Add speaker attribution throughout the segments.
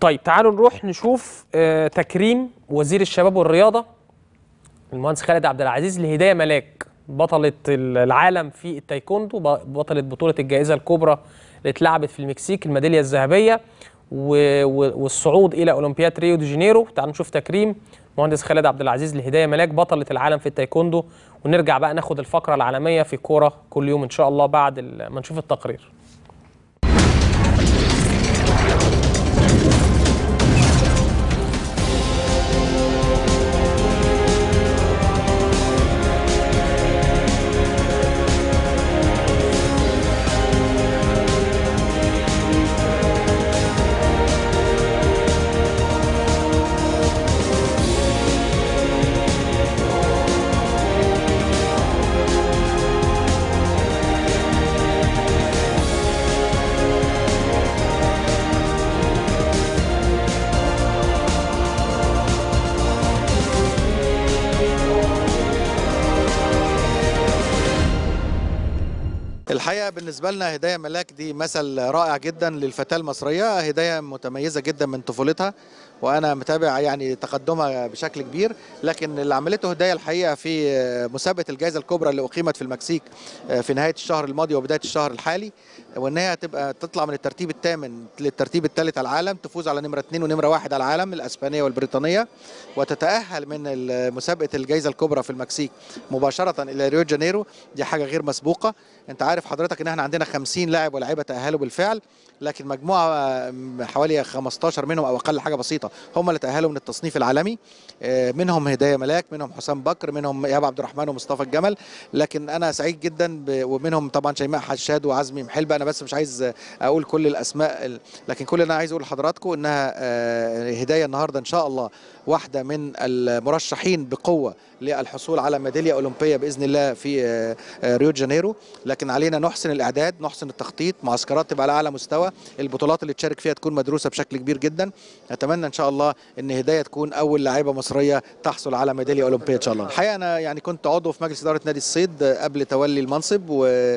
Speaker 1: طيب تعالوا نروح نشوف آه، تكريم وزير الشباب والرياضه المهندس خالد عبد العزيز لهدايه ملاك بطله العالم في التايكوندو ب- بطله بطوله الجائزه الكبرى اللي اتلعبت في المكسيك الميداليه الذهبيه و- و- والصعود الى اولمبياد ريو دي جانيرو تعالوا نشوف تكريم مهندس خالد عبد العزيز لهدايه ملاك بطله العالم في التايكوندو ونرجع بقى ناخد الفقره العالميه في كوره كل يوم ان شاء الله بعد ال- ما نشوف التقرير
Speaker 2: الحقيقه بالنسبه لنا هدايه ملاك دي مثل رائع جدا للفتاه المصريه هدايه متميزه جدا من طفولتها وانا متابع يعني تقدمها بشكل كبير لكن اللي عملته هدايه الحقيقه في مسابقه الجائزه الكبرى اللي اقيمت في المكسيك في نهايه الشهر الماضي وبدايه الشهر الحالي وان هي هتبقى تطلع من الترتيب الثامن للترتيب الثالث على العالم تفوز على نمره اثنين ونمره واحد على العالم الاسبانيه والبريطانيه وتتاهل من مسابقه الجائزه الكبرى في المكسيك مباشره الى ريو دي جانيرو دي حاجه غير مسبوقه انت عارف حضرتك ان احنا عندنا 50 لاعب ولاعيبه تاهلوا بالفعل لكن مجموعه حوالي 15 منهم او اقل حاجه بسيطه هم اللي تاهلوا من التصنيف العالمي منهم هدايه ملاك منهم حسام بكر منهم ايهاب عبد الرحمن ومصطفى الجمل لكن انا سعيد جدا ومنهم طبعا شيماء حشاد وعزمي محلبه انا بس مش عايز اقول كل الاسماء لكن كل اللي انا عايز اقول لحضراتكم انها هدايه النهارده ان شاء الله واحده من المرشحين بقوه للحصول على ميداليه اولمبيه باذن الله في ريو دي جانيرو لكن علينا نحسن الاعداد نحسن التخطيط معسكرات تبقى على اعلى مستوى البطولات اللي تشارك فيها تكون مدروسه بشكل كبير جدا اتمنى ان شاء الله ان هدايه تكون اول لاعيبه مصريه تحصل على ميداليه اولمبيه ان شاء الله الحقيقه انا يعني كنت عضو في مجلس اداره نادي الصيد قبل تولي المنصب و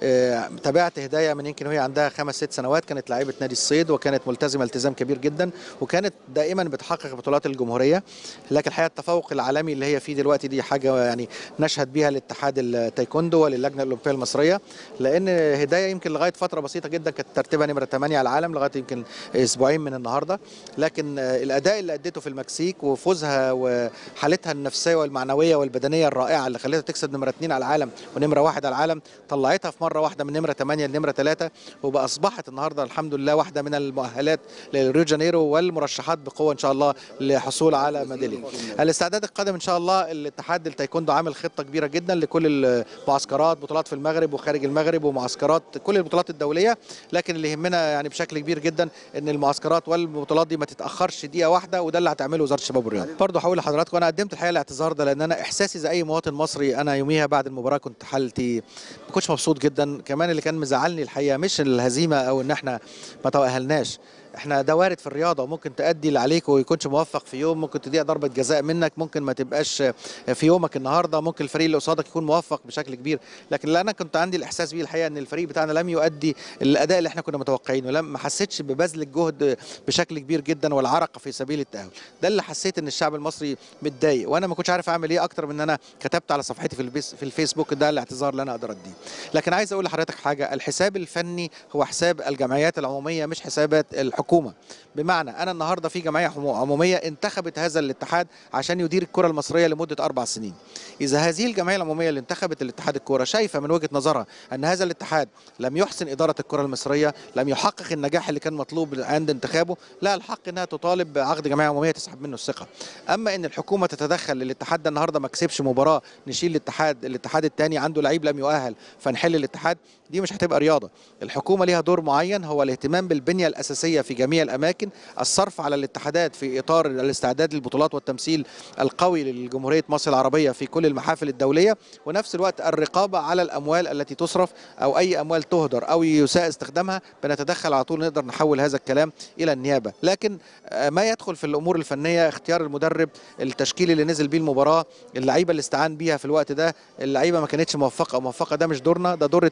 Speaker 2: تابعت هدايه من يمكن وهي عندها خمس ست سنوات كانت لاعيبه نادي الصيد وكانت ملتزمه التزام كبير جدا وكانت دائما بتحقق بطولات الجمهوريه لكن الحقيقه التفوق العالمي اللي هي فيه دلوقتي دي حاجه يعني نشهد بيها لاتحاد التايكوندو وللجنه الاولمبيه المصريه لان هدايه يمكن لغايه فتره بسيطه جدا كانت ترتيبها نمره 8 على العالم لغايه يمكن اسبوعين من النهارده لكن الاداء اللي ادته في المكسيك وفوزها وحالتها النفسيه والمعنويه والبدنيه الرائعه اللي خلتها تكسب نمره 2 على العالم ونمره 1 على العالم طلعتها في مره واحده من نمره 8 لنمره 3 وبقى اصبحت النهارده الحمد لله واحده من المؤهلات لريو جانيرو والمرشحات بقوه ان شاء الله للحصول على ميداليه. الاستعداد القادم ان شاء الله الاتحاد التايكوندو عامل خطه كبيره جدا لكل المعسكرات بطولات في المغرب وخارج المغرب ومعسكرات كل البطولات الدوليه لكن اللي يهمنا يعني بشكل كبير جدا ان المعسكرات والبطولات دي ما تتاخرش دقيقه واحده وده اللي هتعمله وزاره الشباب والرياضه. برضه هقول لحضراتكم انا قدمت الحقيقه الاعتذار ده لان انا احساسي زي اي مواطن مصري انا يوميها بعد المباراه كنت حالتي ما كنتش مبسوط جدا كمان اللي كان مزعلني الحقيقه مش الهزيمه او ان احنا ما تاهلناش احنا ده وارد في الرياضه ممكن تادي اللي عليك ويكونش موفق في يوم ممكن تضيع ضربه جزاء منك ممكن ما تبقاش في يومك النهارده ممكن الفريق اللي قصادك يكون موفق بشكل كبير لكن اللي انا كنت عندي الاحساس بيه الحقيقه ان الفريق بتاعنا لم يؤدي الاداء اللي احنا كنا متوقعينه لم ما حسيتش ببذل الجهد بشكل كبير جدا والعرق في سبيل التاهل ده اللي حسيت ان الشعب المصري متضايق وانا ما كنتش عارف اعمل ايه اكتر من ان انا كتبت على صفحتي في البيس في الفيسبوك ده الاعتذار اللي انا اقدر اديه لكن عايز اقول لحضرتك حاجه الحساب الفني هو حساب الجمعيات العموميه مش حسابات الحكومه بمعنى انا النهارده في جمعيه عموميه انتخبت هذا الاتحاد عشان يدير الكره المصريه لمده اربع سنين. اذا هذه الجمعيه العموميه اللي انتخبت الاتحاد الكوره شايفه من وجهه نظرها ان هذا الاتحاد لم يحسن اداره الكره المصريه، لم يحقق النجاح اللي كان مطلوب عند انتخابه، لا الحق انها تطالب بعقد جمعيه عموميه تسحب منه الثقه. اما ان الحكومه تتدخل الاتحاد ده النهارده ما كسبش مباراه نشيل الاتحاد، الاتحاد الثاني عنده لعيب لم يؤهل فنحل الاتحاد، دي مش هتبقى رياضه. الحكومه ليها دور معين هو الاهتمام بالبنيه الاساسيه في جميع الاماكن، الصرف على الاتحادات في اطار الاستعداد للبطولات والتمثيل القوي لجمهوريه مصر العربيه في كل المحافل الدوليه ونفس الوقت الرقابه على الاموال التي تصرف او اي اموال تهدر او يساء استخدامها بنتدخل على طول نقدر نحول هذا الكلام الى النيابه لكن ما يدخل في الامور الفنيه اختيار المدرب التشكيل اللي نزل بيه المباراه اللعيبه اللي استعان بيها في الوقت ده اللعيبه ما كانتش موفقه او موفقه ده مش دورنا ده دور الاتحاد نفسه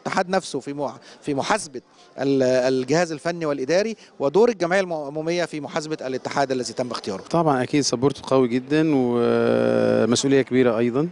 Speaker 2: نفسه في مع- في محاسبه ال- الجهاز الفني والاداري ودور الجمعيه العموميه في محاسبه الاتحاد الذي تم اختياره
Speaker 3: طبعا اكيد سبورت قوي جدا ومسؤوليه كبيره ايضا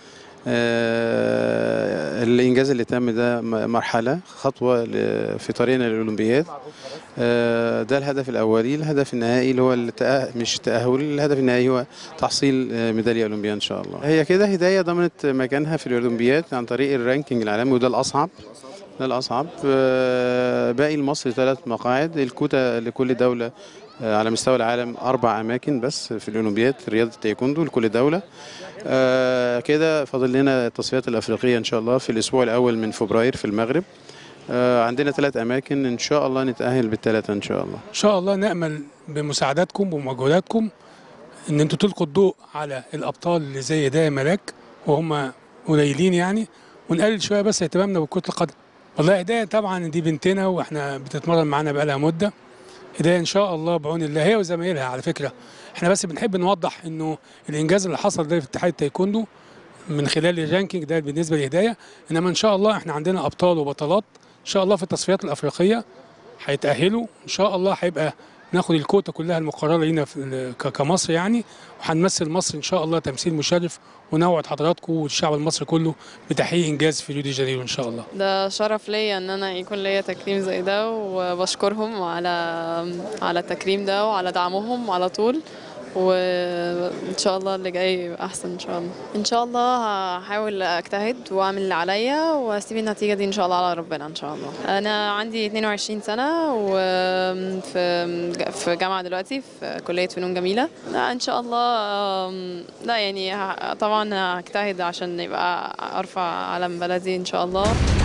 Speaker 3: آه، الانجاز اللي تم ده م- مرحله خطوه ل- في طريقنا للاولمبياد آه، ده الهدف الاولي الهدف النهائي اللي هو التأه... مش التاهل الهدف النهائي هو تحصيل آه، ميداليه اولمبيه ان شاء الله هي كده هدايه ضمنت مكانها في الاولمبياد عن طريق الرانكينج العالمي وده الاصعب ده الاصعب آه، باقي لمصر ثلاث مقاعد الكوتا لكل دوله آه، على مستوى العالم اربع اماكن بس في الاولمبياد في رياضه التايكوندو لكل دوله آه، كده فاضل لنا التصفيات الافريقيه ان شاء الله في الاسبوع الاول من فبراير في المغرب آه، عندنا ثلاث اماكن ان شاء الله نتاهل بالثلاثه ان شاء الله
Speaker 4: ان شاء الله نامل بمساعداتكم ومجهوداتكم ان انتوا تلقوا الضوء على الابطال اللي زي هدايا ملاك وهم قليلين يعني ونقلل شويه بس اهتمامنا بكره القدم والله هدايا طبعا دي بنتنا واحنا بتتمرن معانا بقالها مده هدايا ان شاء الله بعون الله هي وزمايلها على فكره احنا بس بنحب نوضح انه الانجاز اللي حصل ده في اتحاد التايكوندو من خلال الرانكينج ده بالنسبه لهدايا انما ان شاء الله احنا عندنا ابطال وبطلات ان شاء الله في التصفيات الافريقيه هيتاهلوا ان شاء الله هيبقى ناخد الكوتا كلها المقرره لينا في ك- كمصر يعني وهنمثل مصر ان شاء الله تمثيل مشرف ونوعد حضراتكم والشعب المصري كله بتحقيق انجاز في ريو دي جانيرو ان شاء الله
Speaker 5: ده شرف ليا ان انا يكون ليا تكريم زي ده وبشكرهم على على التكريم ده وعلى دعمهم على طول وان شاء الله اللي جاي يبقى احسن ان شاء الله ان شاء الله هحاول اجتهد واعمل اللي عليا واسيب النتيجه دي ان شاء الله على ربنا ان شاء الله انا عندي 22 سنه وفي في جامعه دلوقتي في كليه فنون جميله لا ان شاء الله أم، لا يعني ه- طبعا هجتهد عشان يبقى ارفع علم بلدي ان شاء الله